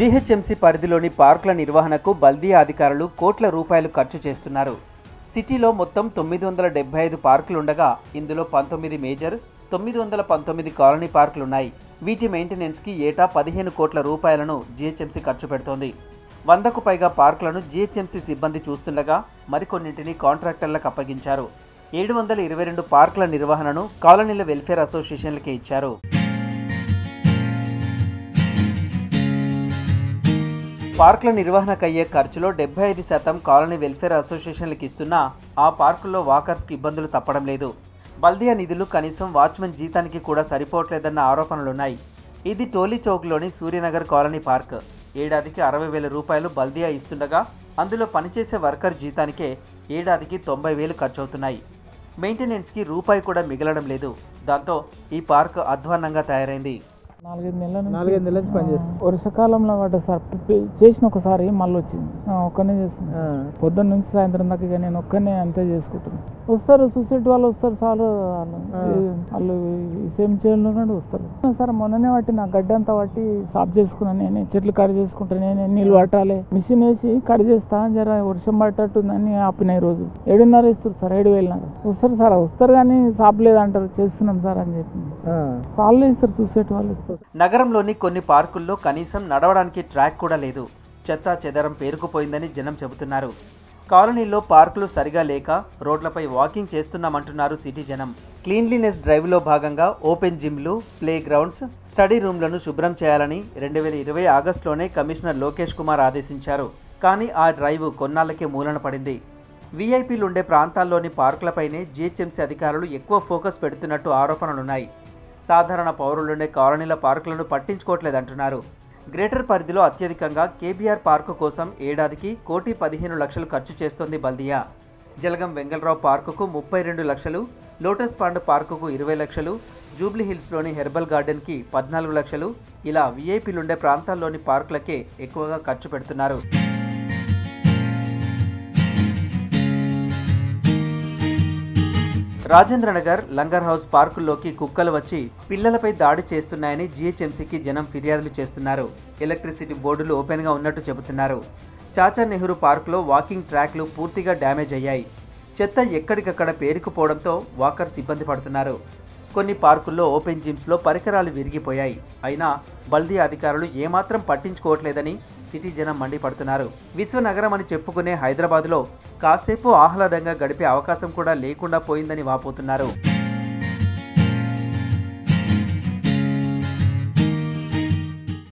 GHMC పరిధిలోని పార్కుల నిర్వహణకు బల్దియా అధికారులు కోట్ల రూపాయలు ఖర్చు చేస్తున్నారు సిటీలో మొత్తం తొమ్మిది వందల డెబ్బై ఐదు పార్కులుండగా ఇందులో పంతొమ్మిది మేజర్ తొమ్మిది వందల పంతొమ్మిది కాలనీ పార్కులున్నాయి వీటి మెయింటెనెన్స్కి ఏటా పదిహేను కోట్ల రూపాయలను జీహెచ్ఎంసీ ఖర్చు పెడుతోంది వందకు పైగా పార్కులను జీహెచ్ఎంసీ సిబ్బంది చూస్తుండగా మరికొన్నింటిని కాంట్రాక్టర్లకు అప్పగించారు ఏడు వందల ఇరవై రెండు పార్కుల నిర్వహణను కాలనీల వెల్ఫేర్ అసోసియేషన్లకే ఇచ్చారు పార్కుల నిర్వహణకు అయ్యే ఖర్చులో డెబ్బై ఐదు శాతం కాలనీ వెల్ఫేర్ అసోసియేషన్లకు ఇస్తున్నా ఆ పార్కుల్లో వాకర్స్కి ఇబ్బందులు తప్పడం లేదు బల్దియా నిధులు కనీసం వాచ్మెన్ జీతానికి కూడా సరిపోవట్లేదన్న ఆరోపణలున్నాయి ఇది టోలీ చౌక్లోని సూర్యనగర్ కాలనీ పార్క్ ఏడాదికి అరవై వేల రూపాయలు బల్దియా ఇస్తుండగా అందులో పనిచేసే వర్కర్ జీతానికే ఏడాదికి తొంభై వేలు ఖర్చవుతున్నాయి మెయింటెనెన్స్కి రూపాయి కూడా మిగలడం లేదు దాంతో ఈ పార్క్ అధ్వాన్నంగా తయారైంది నాలుగైదు నెలల నుంచి నాలుగైదు నెలల నుంచి పనిచేస్తా. ఆ, వర్షాకాలంలో పడ్డ సార్ పి- పి- చేసిన ఒకసారి మళ్ళీ వచ్చింది ఆ, ఒక్కనే చేస్తుంది పొద్దున్న నుంచి సాయంత్రం దాకా ఇక నేను ఒక్కనే అంతే చేసుకుంటున్నాను వస్తారు సొసైటీ వాళ్ళు వస్తారు సార్ వాళ్ళు ఆ. ఈ- వాళ్ళు ఈ సేమ్ చేయాలి వస్తారు సార్ మొన్ననే పట్టి నా గడ్డి అంతా పట్టి సాఫ్ చేసుకున్నాను నేనే చెట్లు కట్ చేసుకుంటాను నేనే నీళ్ళు పట్టాలి మిషన్ వేసి కట్ చేస్తా జర వర్షం పట్టట్టుందని ఆపిన ఈ రోజు ఏడున్నర ఇస్తారు సార్ ఏడు వేలున్నర వస్తారు సార్ వస్తారు కానీ సాప్ లేదంటారు చేస్తున్నాం సార్ అని చెప్పి వాళ్ళు ఇస్తారు సొసైటీ వాళ్ళు ఇస్తారు నగరంలోని కొన్ని పార్కుల్లో కనీసం నడవడానికి ట్రాక్ కూడా లేదు చెత్త చెదరం పేరుకుపోయిందని జనం చెబుతున్నారు కాలనీలో పార్కులు సరిగా లేక రోడ్లపై వాకింగ్ చేస్తున్నామంటున్నారు సిటీ జనం క్లీన్లీనెస్ డ్రైవ్లో భాగంగా ఓపెన్ జిమ్లు ప్లే గ్రౌండ్స్ స్టడీ రూమ్లను శుభ్రం చేయాలని రెండు వేల ఇరవై ఆగస్టులోనే కమిషనర్ లోకేష్ కుమార్ ఆదేశించారు కానీ ఆ డ్రైవ్ కొన్నాళ్ళకే మూలన పడింది వీఐపీలు ఉండే ప్రాంతాల్లోని పార్కులపైనే జీహెచ్ఎంసీ అధికారులు ఎక్కువ ఫోకస్ పెడుతున్నట్టు ఆరోపణలున్నాయి సాధారణ పౌరులుండే కాలనీల పార్కులను పట్టించుకోవట్లేదంటున్నారు గ్రేటర్ పరిధిలో అత్యధికంగా కేబీఆర్ పార్కు కోసం ఏడాదికి కోటి పదిహేను లక్షలు ఖర్చు చేస్తోంది బల్దియా జలగం వెంగళరావు పార్కుకు ముప్పై రెండు లక్షలు లోటస్ పాండ్ పార్కుకు ఇరవై లక్షలు జూబ్లీ హిల్స్లోని హెర్బల్ గార్డెన్కి పద్నాలుగు లక్షలు ఇలా వీఐపీలుండే ప్రాంతాల్లోని పార్కులకే ఎక్కువగా ఖర్చు పెడుతున్నారు రాజేంద్రనగర్ లంగర్ హౌస్ పార్కుల్లోకి కుక్కలు వచ్చి పిల్లలపై దాడి చేస్తున్నాయని జీహెచ్ఎంసీకి జనం ఫిర్యాదులు చేస్తున్నారు ఎలక్ట్రిసిటీ బోర్డులు ఓపెన్గా ఉన్నట్టు చెబుతున్నారు చాచా నెహ్రూ పార్కులో వాకింగ్ ట్రాక్లు పూర్తిగా డ్యామేజ్ అయ్యాయి చెత్త ఎక్కడికక్కడ పేరుకుపోవడంతో వాకర్స్ ఇబ్బంది పడుతున్నారు కొన్ని పార్కుల్లో ఓపెన్ జిమ్స్లో పరికరాలు విరిగిపోయాయి అయినా బల్దీ అధికారులు ఏమాత్రం పట్టించుకోవట్లేదని సిటీ జనం మండిపడుతున్నారు విశ్వనగరం అని చెప్పుకునే హైదరాబాద్లో కాసేపు ఆహ్లాదంగా గడిపే అవకాశం కూడా లేకుండా పోయిందని వాపోతున్నారు